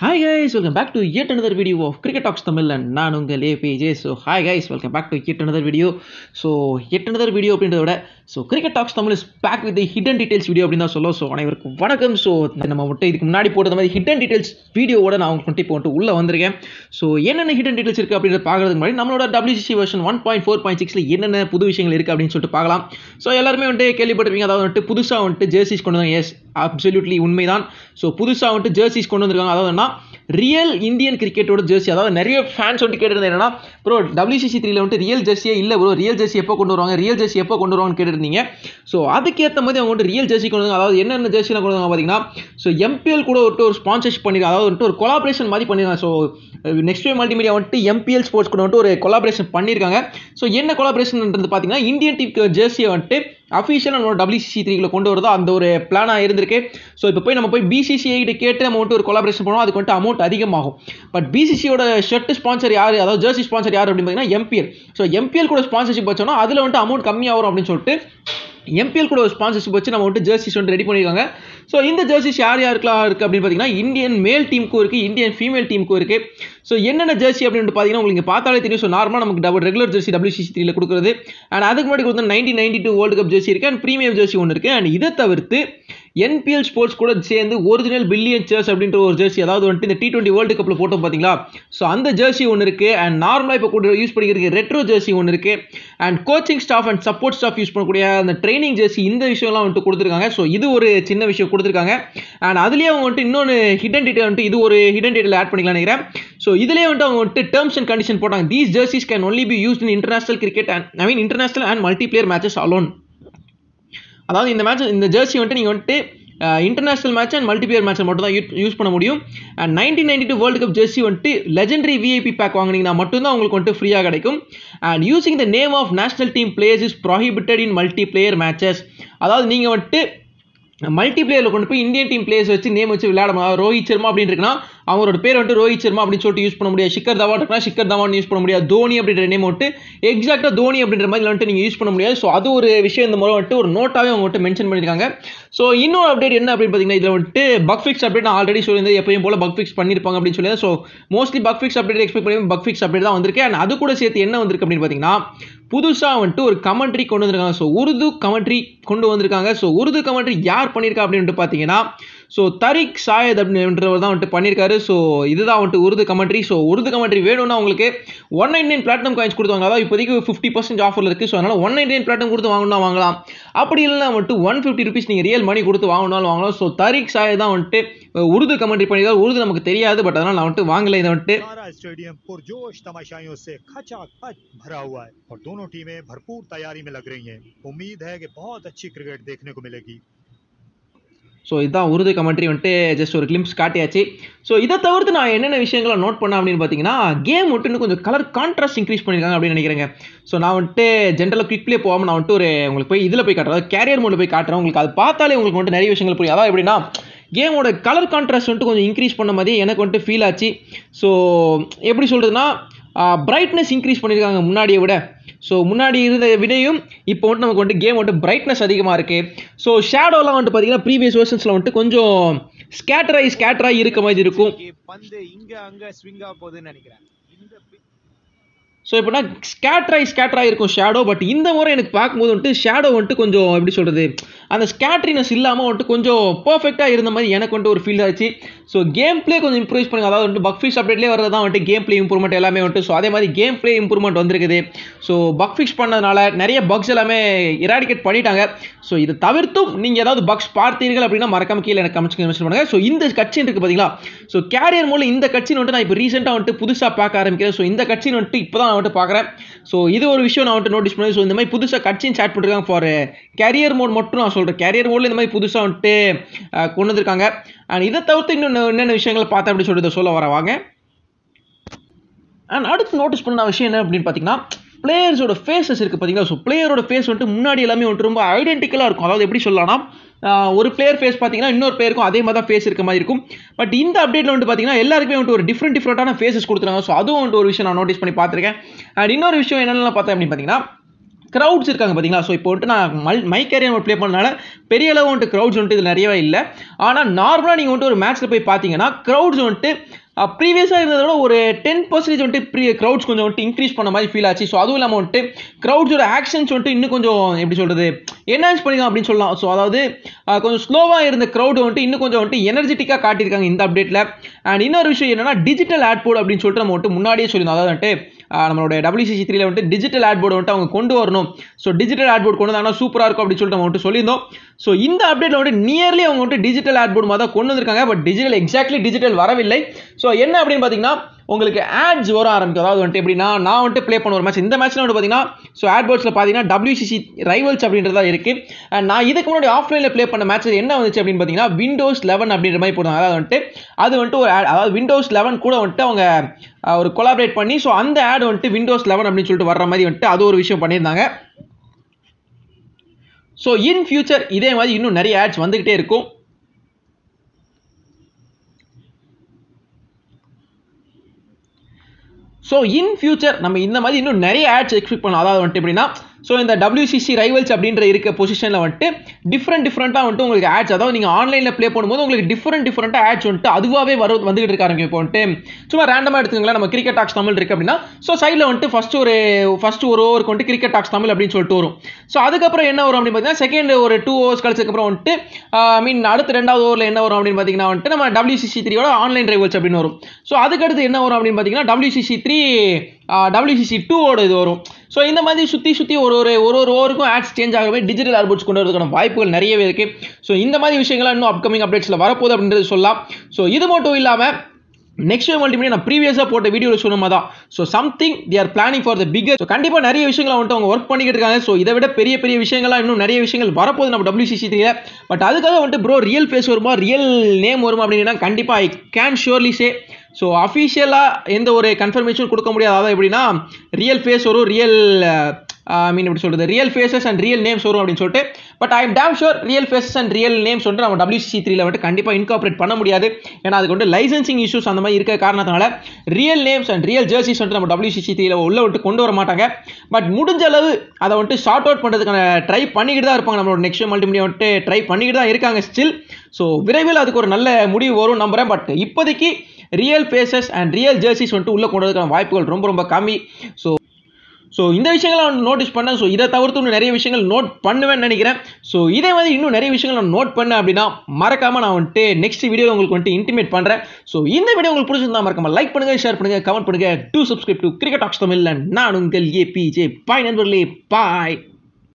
hi guys welcome back to yet another video of cricket talks Tamil and நான் உங்கள் ABJ so hi guys welcome back to yet another video so yet another video அப்படின்றத விட so cricket talks Tamil is back with hidden details video அப்படின்னு தான் சொல்லுவோம் so அனைவருக்கும் வணக்கம் so நம்ம மட்டும் இதுக்கு முன்னாடி போட்ட மாதிரி ஹிடன் டீடைல்ஸ் வீடியோவோட நான் உங்களுக்கு இப்போ வந்துட்டு உள்ளே வந்திருக்கேன் ஸோ என்னென்ன ஹிடன் டீடைல்ஸ் இருக்குது அப்படின்றத பார்க்கறதுக்கு முன்னாடி நம்மளோட WCC version one point four பாயிண்ட் சிக்ஸில் என்னென்ன புது விஷயங்கள் இருக்குது அப்படின்னு சொல்லிட்டு பார்க்கலாம் ஸோ எல்லாருமே வந்துட்டு கேள்விப்பட்டிருப்பீங்க அதாவது வந்துட்டு புதுசாக வந்துட்டு ஜெர்சிஸ் கொண்டு வந்தாங்க எஸ் அப்சல்யூட்லி உண்மைதான் ஸோ புதுசாக வந்துட்டு ஜெர்சிஸ் கொண்டு வந்திருக்காங்க அதாவது என்ன ரியல் இந்தியன் கிரிக்கெட்டோட ஜெர்சி அதாவது நிறைய ஃபேன்ஸ் வந்துட்டு கேட்டிருந்தது என்னன்னா ப்ரோ WCC த்ரீல வந்துட்டு ரியல் ஜெர்சியே இல்லை ப்ரோ ரியல் ஜெர்சி எப்போ கொண்டு வருவாங்க ரியல் ஜெர்சி எப்போ கொண்டு வருவாங்கன்னு கேட்டிருந்தீங்க ஸோ அதுக்கேற்ற மாதிரி அவங்க வந்துட்டு ரியல் ஜெர்சி கொண்டு வந்தாங்க அதாவது என்னென்ன ஜெர்சிலாம் கொண்டு வந்தாங்க பார்த்தீங்கன்னா ஸோ எம்பிஎல் கூட வந்துட்டு ஒரு ஸ்பான்சர்ஷிப் பண்ணிருக்காங்க அதாவது வந்துட்டு ஒரு கொலாபரேஷன் மாதிரி பண்ணிருக்காங்க ஸோ நெக்ஸ்ட் வே மல்டிமீடியா வந்துட்டு எம்பிஎல் ஸ்போர்ட்ஸ் கூட வந்துட்டு ஒரு கொலாபரேஷன் பண்ணியிருக்காங்க ஸோ என்ன கொலாபரேஷன்ன்றது பார்த்தீங்கன்னா இந்தியன் டீம் ஜெர்சியை வந்துட்டு அஃபிஷியல் நம்ம WCC த்ரீல கொண்டு வரதோ அந்த ஒரு பிளானாக இருந்திருக்கு ஸோ இப்போ போய் நம்ம போய் பிசிசிஐ கிட்ட கேட்டு நம்ம வந்துட்டு ஒரு கொலாபரேஷன் பண்ணுவோம் அதுக்கு வந்துட்டு அமௌண்ட் அதிகமாகும் பட் பிசிசியோட ஷர்ட் ஸ்பான்சர் யார் அதாவது ஜெர்சி ஸ்பான்சர் யார் அப்படின்னு பார்த்தீங்கன்னா எம்பிஎல் ஸோ எம்பிஎல் கூட ஸ்பான்சர்ஷிப் வச்சோம்னா அதில் வந்துட்டு அமௌண்ட் கம்மியாக வரும் அப்படின்னு சொல்லிட்டு எம்பிஎல் கூட ஒரு ஸ்பான்சர்ஷிப் வச்சு நம்ம வந்துட்டு ஜெர்சிஸ் வந்து ரெடி பண்ணியிருக்காங்க ஸோ இந்த ஜெர்சிஸ் யார் யாருக்கெல்லாம் இருக்குது அப்படின்னு பார்த்தீங்கன்னா இந்தியன் மேல் டீமுக்கும் இருக்குது இந்தியன் ஃபீமேல் டீமுக்கும் இருக்குது ஸோ என்னென்ன ஜெர்சி அப்படின்னு பார்த்தீங்கன்னா உங்களுக்கு பார்த்தாலே தெரியும் ஸோ நார்மலாக நமக்கு டபுள் ரெகுலர் ஜெர்சி WCC த்ரீல கொடுக்குறது அண்ட் அதுக்கு முன்னாடி கொடுத்த nineteen ninety two world cup jersey இருக்குது அண்ட் ப்ரீமியம் ஜெர்சி ஒன்று இருக்குது அண்ட் இதை தவிர்த்து என்பிஎல் ஸ்போர்ட்ஸ் கூட சேர்ந்து ஒரிஜினல் பில்லியன் சேர்ஸ் அப்படின்ற ஒரு ஜெர்சி அதாவது வந்துட்டு இந்த டி டுவெண்ட்டி வேர்ல்டு கப்பில் போட்டோம் பார்த்தீங்களா ஸோ அந்த ஜெர்சி ஒன்று இருக்குது அண்ட் நார்மலாக இப்போ கூட யூஸ் பண்ணிக்கிறது ரெட்ரோ ஜெர்சி ஒன்று இருக்குது and coaching staff and support staff use பண்ணக்கூடிய அந்த ட்ரைனிங் ஜெர்சி இந்த விஷயம்லாம் வந்துட்டு கொடுத்துருக்காங்க ஸோ இது ஒரு சின்ன விஷயம் கொடுத்துருக்காங்க அண்ட் அதுலேயே அவங்க வந்துட்டு இன்னொன்று ஹிடன் டீட்டெயில் வந்துட்டு இது ஒரு ஹிடன் டீட்டெயில் ஆட் பண்ணிக்கலாம் நினைக்கிறேன் ஸோ இதுலேயே வந்துட்டு அவங்க வந்துட்டு டேர்ம்ஸ் அண்ட் கண்டிஷன் போட்டாங்க these jerseys can only be used in international cricket and I mean international and multiplayer matches alone அதாவது இந்த மேட்ச் இந்த ஜெர்சி வந்துட்டு நீங்கள் வந்துட்டு international match and multiplayer match மட்டும் தான் யூஸ் பண்ண முடியும் and nineteen ninety two world cup jersey வந்துட்டு லெஜெண்டரி விஐபி பேக் வாங்கினீங்கன்னா மட்டும்தான் உங்களுக்கு வந்துட்டு ஃப்ரீயாக கிடைக்கும் and using the name of national team players is prohibited in multiplayer matches அதாவது நீங்கள் வந்துட்டு மல்டிபிளேயரில் கொண்டு போய் இந்தியன் டீம் பிளேயர்ஸ் வச்சு நேம் வச்சு விளையாட ரோஹித் சர்மா அப்படின்னு இருக்குன்னா அவங்களோட பேர் வந்துட்டு ரோஹித் சர்மா அப்படின்னு சொல்லிட்டு யூஸ் பண்ண முடியாது ஷிக்கர் தவான் இருக்குன்னா ஷிக்கர் தவான் யூஸ் பண்ண முடியாது தோனி அப்படின்ற நேம் வந்துட்டு எக்ஸாக்டாக தோனி அப்படின்ற மாதிரி வந்துட்டு நீங்கள் யூஸ் பண்ண முடியாது ஸோ அது ஒரு விஷயம் இந்த முறை வந்துட்டு ஒரு நோட்டாகவே அவங்க வந்துட்டு மென்ஷன் பண்ணியிருக்காங்க ஸோ இன்னொரு அப்டேட் என்ன அப்படின்னு பார்த்தீங்கன்னா இதில் வந்துட்டு பக் ஃபிக்ஸ் அப்டேட் நான் ஆல்ரெடி சொல்லியிருந்தேன் எப்பயும் போல பக் ஃபிக்ஸ் பண்ணியிருப்பாங்க அப்படின்னு சொல்லி so mostly bug fix update expect பண்ணி பக் ஃபிக்ஸ் அப்டேட் தான் வந்திருக்கு அண்ட் அது கூட சேர்த்து என்ன வந்திருக்கு அப்படின்னு பார்த்தீங்கன்னா புதுசாக வந்துட்டு ஒரு கமெண்ட்ரி கொண்டு வந்திருக்காங்க ஸோ உருது கமெண்ட்ரி கொண்டு வந்திருக்காங்க ஸோ உருது கமெண்ட்ரி யார் பண்ணியிருக்கா அப்படின்ட்டு பார்த்தீங்கன்னா ஸோ தரிக் சாயத் அப்படின்றவர் தான் வந்துட்டு பண்ணியிருக்காரு ஸோ இதுதான் வந்துட்டு Urdu commentary so Urdu commentary வேணும்னா உங்களுக்கு one nine nine platinum coins கொடுத்தாங்க அதாவது இப்போதைக்கு ஃபிஃப்டி பர்சன்ட் ஆஃபரில் இருக்குது ஸோ அதனால் ஒன் நைன் நைன் பிளாட்டினம் கொடுத்து வாங்கணும்னா வாங்கலாம் அப்படி இல்லைனா வந்துட்டு ஒன் ஃபிஃப்டி ருபீஸ் நீங்கள் ரியல் மணி கொடுத்து வாங்கினாலும் வாங்கலாம் ஸோ தரிக் சாயத் தான் வந்துட்டு உருது கமெண்ட்ரி பண்ணியிருக்காரு உருது நமக்கு தெரியாது பட் அதனால் நான் வந்துட்டு வாங்கலை இதை வந்துட்டு सारा स्टेडियम पुरजोश तमाशाइयों से खचाखच भरा हुआ है और दोनों टीमें भरपूर तैयारी में लग रही हैं उम्मीद है कि बहुत अच्छी क्रिकेट देखने को मिलेगी ஸோ இதுதான் உருது கமெண்ட்ரி வந்துட்டு ஜஸ்ட் ஒரு கிளிம்ஸ் காட்டியாச்சு ஸோ இதை தவிர்த்து நான் என்னென்ன விஷயங்களை நோட் பண்ணேன் அப்படின்னு பார்த்தீங்கன்னா கேம் வந்துட்டு இன்னும் கொஞ்சம் கலர் கான்ட்ராஸ்ட் இன்க்ரீஸ் பண்ணியிருக்காங்க அப்படின்னு நினைக்கிறேங்க ஸோ நான் வந்துட்டு ஜென்ரலாக குவிக் ப்ளே போகாமல் நான் வந்துட்டு ஒரு உங்களுக்கு போய் இதில் போய் காட்டுறேன் அதாவது கேரியர் மோடில் போய் காட்டுறேன் உங்களுக்கு அது பார்த்தாலே உங்களுக்கு வந்துட்டு நிறைய விஷயங்கள் புரியும் அதாவது எப்படின்னா கேமோட கலர் கான்ட்ராஸ்ட் வந்துட்டு கொஞ்சம் இன்க்ரீஸ் பண்ண மாதிரி எனக்கு வந்துட்டு ஃபீல் ஆச்சு ஸோ எப்படி சொல்கிறதுனா பிரைட்னஸ் இன்க்ரீஸ் பண்ணியிருக்காங்க முன்னாடியை விட ஸோ முன்னாடி இருந்த விடையும் இப்போ வந்துட்டு நமக்கு வந்துட்டு கேம் வந்துட்டு பிரைட்னஸ் அதிகமாக இருக்குது ஸோ ஷேடோலாம் வந்துட்டு பார்த்தீங்கன்னா ப்ரீவியஸ் வெர்ஷன்ஸில் வந்துட்டு கொஞ்சம் ஸ்கேட்டராகி ஸ்கேட்டராகி இருக்க மாதிரி இருக்கும் பந்து இங்க அங்க ஸ்விங் ஆக போகுதுன்னு நினைக்கிறேன் இந்த பி- ஸோ எப்படின்னா ஸ்கேட்ராய் ஸ்கேட்ராய் இருக்கும் ஷேடோ பட் இந்த முறை எனக்கு பார்க்கும்போது வந்துட்டு ஷேடோ வந்துட்டு கொஞ்சம் எப்படி சொல்கிறது அந்த ஸ்கேட்ரினஸ் இல்லாமல் வந்துட்டு கொஞ்சம் பர்ஃபெக்டாக இருந்த மாதிரி எனக்கு வந்துட்டு ஒரு ஃபீல் ஆச்சு ஸோ கேம் ப்ளே கொஞ்சம் இம்ப்ரூவ் பண்ணுங்க அதாவது வந்துட்டு பக் ஃபிக்ஸ் அப்டேட்லேயே வரது தான் வந்துட்டு கேம் ப்ளே இம்ப்ரூவ்மெண்ட் எல்லாமே வந்துட்டு ஸோ அதே மாதிரி கேம் ப்ளே இம்ப்ரூவ்மெண்ட் வந்திருக்குது ஸோ பக் ஃபிக்ஸ் பண்ணதுனால நிறைய பக்ஸ் எல்லாமே இராடிகேட் பண்ணிட்டாங்க ஸோ இது தவிர்த்தும் நீங்கள் ஏதாவது பக்ஸ் பார்த்தீர்கள் அப்படின்னா மறக்காம கீழே எனக்கு கமெண்ட்ஸ் மென்ஷன் பண்ணுங்க ஸோ இந்த கட்சின் இருக்குது பார்த்தீங்களா ஸோ கேரியர் மூலம் இந்த கட்சின் வந்துட்டு நான் இப்போ ரீசெண்டாக வந்துட்டு புதுசாக பார்க்க ஆரம்பிக்கிறேன் ஸோ இந்த கட்சின் வந்துட்டு இப்போ தான் நான் வந்துட்டு பார்க்குறேன் ஸோ இது ஒரு விஷயம் நான் வந்துட்டு நோட்டீஸ் பண்ணேன் ஸோ இந்த மாதிரி புதுசாக கட்சின் ஸ்டார்ட் பண்ணிருக்காங்க ஃபார் கேரியர் மோட் மட்டும் நான் சொல்கிறேன் கேரியர் மோடில் இந்த மாதிரி புதுசாக வந்துட்டு அஹ், கொண்டு வந்திருக்காங்க அண்ட் இதை தவிர்த்து இன்னும் என்னென்ன விஷயங்களை பார்த்தேன் அப்படின்னு சொல்லிட்டு சொல்ல வர வாங்க அண்ட் அடுத்து நோட்டீஸ் பண்ண விஷயம் என்ன அப்படின்னு பார்த்தீங்கன்னா பிளேயர்ஸோட ஃபேஸஸ் இருக்குது பார்த்தீங்களா ஸோ பிளேயரோட ஃபேஸ் வந்துட்டு முன்னாடி எல்லாமே வந்துட்டு ரொம்ப ஐடென்டிக்கலாக இருக்கும் அதாவது எப்படி சொல்லலாம்னா ஆஹ் ஒரு பிளேயர் ஃபேஸ் பார்த்தீங்கன்னா இன்னொரு பிளேயருக்கும் அதே மாதிரி தான் ஃபேஸ் இருக்க மாதிரி இருக்கும் பட் இந்த அப்டேட்டில் வந்து பார்த்தீங்கன்னா எல்லாருக்குமே வந்துட்டு ஒரு டிஃப்ரெண்ட் டிஃப்ரெண்ட்டான ஃபேஸஸ் கொடுத்துருக்காங்க ஸோ அதுவும் வந்துட்டு ஒரு விஷயம் நான் நோட்டீஸ் பண்ணி பார்த்துருக்கேன் அண்ட் இன்னொரு விஷயம் என்னென்னலாம் பார்த்தேன் அப்படின்னு பார்த்தீங்கன்னா க்ரௌட்ஸ் இருக்காங்க பார்த்தீங்களா ஸோ இப்போ வந்துட்டு நான் மல் மை கேரியர் ப்ளே பண்ணனால பெரிய அளவு வந்துட்டு க்ரௌட்ஸ் வந்துட்டு இது நிறையவே இல்லை ஆனால் நார்மலாக நீங்கள் வந்துட்டு ஒரு மேட்ச்சில் போய் பார்த்தீங்கன்னா க்ரௌட்ஸ் வந்துட்டு ப்ரீவியஸாக இருந்ததை விட ஒரு டென் பர்சன்டேஜ் வந்துட்டு ப்ரீ க்ரௌட்ஸ் கொஞ்சம் வந்துட்டு இன்க்ரீஸ் பண்ண மாதிரி ஃபீல் ஆச்சு ஸோ அதுவும் இல்லாமல் வந்துட்டு க்ரௌட்ஸோட ஆக்ஷன்ஸ் வந்துட்டு இன்னும் கொஞ்சம் எப்படி சொல்கிறது என்ஹான்ஸ் பண்ணிக்கலாம் அப்படின்னு சொல்லலாம் ஸோ அதாவது அஹ், கொஞ்சம் ஸ்லோவாக இருந்த க்ரௌட் வந்துட்டு இன்னும் கொஞ்சம் வந்துட்டு எனர்ஜெட்டிக்காக காட்டியிருக்காங்க இந்த அப்டேட்டில் அண்ட் இன்னொரு விஷயம் என்னன்னா டிஜிட்டல் ஆட் போர்டு அப்படின்னு சொல்லிட்டு நம்ம வந்துட்டு முன்னாடியே சொல்லியிருந்தோம் அதாவது வந்துட்டு அஹ், நம்மளோட டபிள்யூசிசி த்ரீல வந்துட்டு டிஜிட்டல் ஆட் போர்டு வந்துட்டு அவங்க கொண்டு வரணும் ஸோ டிஜிட்டல் ஆட் போர்டு கொண்டு வந்தாங்கன்னா சூப்பராக இருக்கும் அப்படின்னு சொல்லிட்டு நம்ம வந்துட்டு சொல்லியிருந்தோம் ஸோ இந்த அப்டேட்டில் வந்துட்டு நியர்லி அவங்க வந்துட்டு டிஜிட்டல் ஆட் போர்டு மாதிரி தான் கொண்டு வந்திருக்காங்க பட் டிஜிட்டல் எக்ஸாக்ட்லி டிஜிட்டல் வரவில்லை ஸோ என்ன அப்படின்னு பார்த்தீங்கன்னா உங்களுக்கு ஆட்ஸ் வர ஆரம்பிக்கும் அதாவது வந்துட்டு எப்படின்னா நான் வந்துட்டு ப்ளே பண்ண ஒரு மேட்ச் இந்த மேட்ச்சில் வந்து பார்த்தீங்கன்னா ஸோ ஆட் போர்ட்ஸில் பார்த்தீங்கன்னா டபிள்யூசிசி ரைவல்ஸ் அப்படின்றதா இருக்குது அண்ட் நான் இதுக்கு முன்னாடி ஆஃப்லைனில் ப்ளே பண்ண மேட்ச் என்ன வந்துச்சு அப்படின்னு பார்த்தீங்கன்னா விண்டோஸ் லெவன் அப்படின்ற மாதிரி போடுறாங்க அதாவது வந்துட்டு அது வந்துட்டு ஒரு ad அதாவது விண்டோஸ் லெவன் கூட வந்துட்டு அவங்க அஹ், ஒரு கொலாபரேட் பண்ணி ஸோ அந்த ஆட் வந்துட்டு விண்டோஸ் லெவன் அப்படின்னு சொல்லிட்டு வர்ற மாதிரி வந்துட்டு அது ஒரு விஷயம் பண்ணியிருந்தாங்க ஸோ இன் ஃபியூச்சர் இதே மாதிரி இன்னும் நிறைய ஆட்ஸ் வந்துக்கிட்டே இருக்கும் ஸோ இன் ஃபியூச்சர் நம்ம இந்த மாதிரி இன்னும் நிறைய ஆட்ஸ் எக்ஸ்பெக்ட் பண்ணலாம் அதாவது வந்துட்டு எப்படின்னா ஸோ இந்த WCC ரைவல்ஸ் அப்படின்ற இருக்க பொசிஷனில் வந்துட்டு டிஃப்ரெண்ட் டிஃப்ரெண்ட்டாக வந்துட்டு உங்களுக்கு ஆட்ஸ் அதாவது நீங்கள் ஆன்லைனில் ப்ளே பண்ணும்போது உங்களுக்கு டிஃப்ரெண்ட் டிஃப்ரெண்ட்டாக ஆட்ஸ் வந்துட்டு அதுவாகவே வர வந்துகிட்டு இருக்க ஆரம்பிக்கும் இப்போ வந்துட்டு சும்மா ரேண்டமாக எடுத்துக்கங்களேன் நம்ம கிரிக்கெட் டாக்ஸ் தமிழ் இருக்குது அப்படின்னா ஸோ சைடில் வந்துட்டு ஃபஸ்ட் ஒரு ஃபஸ்ட் ஒரு ஓவருக்கு வந்துட்டு கிரிக்கெட் டாக்ஸ் தமிழ் அப்படின்னு சொல்லிட்டு வரும் ஸோ அதுக்கப்புறம் என்ன வரும் அப்படின்னு பார்த்தீங்கன்னா செகண்ட் ஒரு டூ ஹவர்ஸ் கழிச்சதுக்கப்புறம் வந்துட்டு ஐ மீன் அடுத்த ரெண்டாவது ஓவரில் என்ன வரும் அப்படின்னு பார்த்தீங்கன்னா வந்துட்டு நம்ம WCC த்ரீயோட ஆன்லைன் ரைவல்ஸ் அப்படின்னு வரும் ஸோ அதுக்கடுத்து என்ன வரும் அப்படின்னு பார்த்தீங்கன்னா WCC த்ரீ WCC டூவோட இது வரும் ஸோ இந்த மாதிரி சுற்றி சுற்றி ஒரு ஒரு ஒரு ஒரு ஓவருக்கும் ஆட்ஸ் சேஞ்ச் ஆகவே டிஜிட்டல் ஆல்போர்ட்ஸ் கொண்டு வரதுக்கான வாய்ப்புகள் நிறையவே இருக்குது ஸோ இந்த மாதிரி விஷயங்கள்லாம் இன்னும் அப்கமிங் அப்டேட்ஸில் வரப்போகுது அப்படின்றது சொல்லலாம் ஸோ இது மட்டும் இல்லாமல் நெக்ஸ்ட் மல்டிமீடியா நான் ப்ரீவியஸாக போட்ட வீடியோவில் சொன்ன மாதிரி தான் so something they are planning for the figure so கண்டிப்பாக நிறைய விஷயங்களை வந்துட்டு அவங்க ஒர்க் பண்ணிக்கிட்டு இருக்காங்க ஸோ இதை விட பெரிய பெரிய விஷயங்கள்லாம் இன்னும் நிறைய விஷயங்கள் வரப்போகுது நம்ம WCC த்ரீல பட் அதுக்காக வந்துட்டு ப்ரோ ரியல் ஃபேஸ் வருமா ரியல் நேம் வருமா அப்படின்னா கண்டிப்பாக I can surely say so அஃபிஷியலாக எந்த ஒரு கன்ஃபர்மேஷன் கொடுக்க முடியாது அதாவது எப்படின்னா ரியல் ஃபேஸ் வரும் ரியல் ஐ மீன் எப்படி சொல்கிறது real faces and real names வரும் அப்படின்னு சொல்லிட்டு but I am damn sure real faces and real names வந்துட்டு நம்ம WCC த்ரீல வந்துட்டு கண்டிப்பாக இன்கார்பரேட் பண்ண முடியாது ஏன்னா அதுக்கு வந்து லைசன்சிங் இஷ்யூஸ் அந்த மாதிரி இருக்க காரணத்தினால real names and real jerseys வந்துட்டு நம்ம WCC த்ரீல உள்ள வந்துட்டு கொண்டு வர மாட்டாங்க பட் முடிஞ்ச அளவு அதை வந்துட்டு ஷார்ட் அவுட் பண்ணுறதுக்கான ட்ரை பண்ணிக்கிட்டு தான் இருப்பாங்க நம்மளோட நெக்ஸ்ட் மல்டிமீடியா வந்துட்டு ட்ரை பண்ணிக்கிட்டு தான் இருக்காங்க ஸ்டில் ஸோ விரைவில் அதுக்கு ஒரு நல்ல முடிவு வரும் நம்புறேன் பட் இப்போதைக்கு real faces and real jerseys வந்துட்டு உள்ளே கொண்டு வரதுக்கான வாய்ப்புகள் ரொம்ப ரொம்ப கம்மி ஸோ ஸோ இந்த விஷயங்களை நான் நோட்டீஸ் பண்ணேன் ஸோ இதை தவிர்த்து இன்னும் நிறைய விஷயங்கள் நோட் பண்ணுவேன்னு நினைக்கிறேன் ஸோ இதே மாதிரி இன்னும் நிறைய விஷயங்கள் நான் நோட் பண்ணேன் அப்படின்னா மறக்காம நான் வந்துட்டு நெக்ஸ்ட் வீடியோ உங்களுக்கு வந்துட்டு இன்டிமேட் பண்ணுறேன் ஸோ இந்த வீடியோ உங்களுக்கு பிடிச்சிருந்தா மறக்காம லைக் பண்ணுங்க ஷேர் பண்ணுங்க கமெண்ட் பண்ணுங்க do subscribe to cricket talks Tamil நான் உங்கள் ஏபிஜே பாய் நண்பர்களே பாய்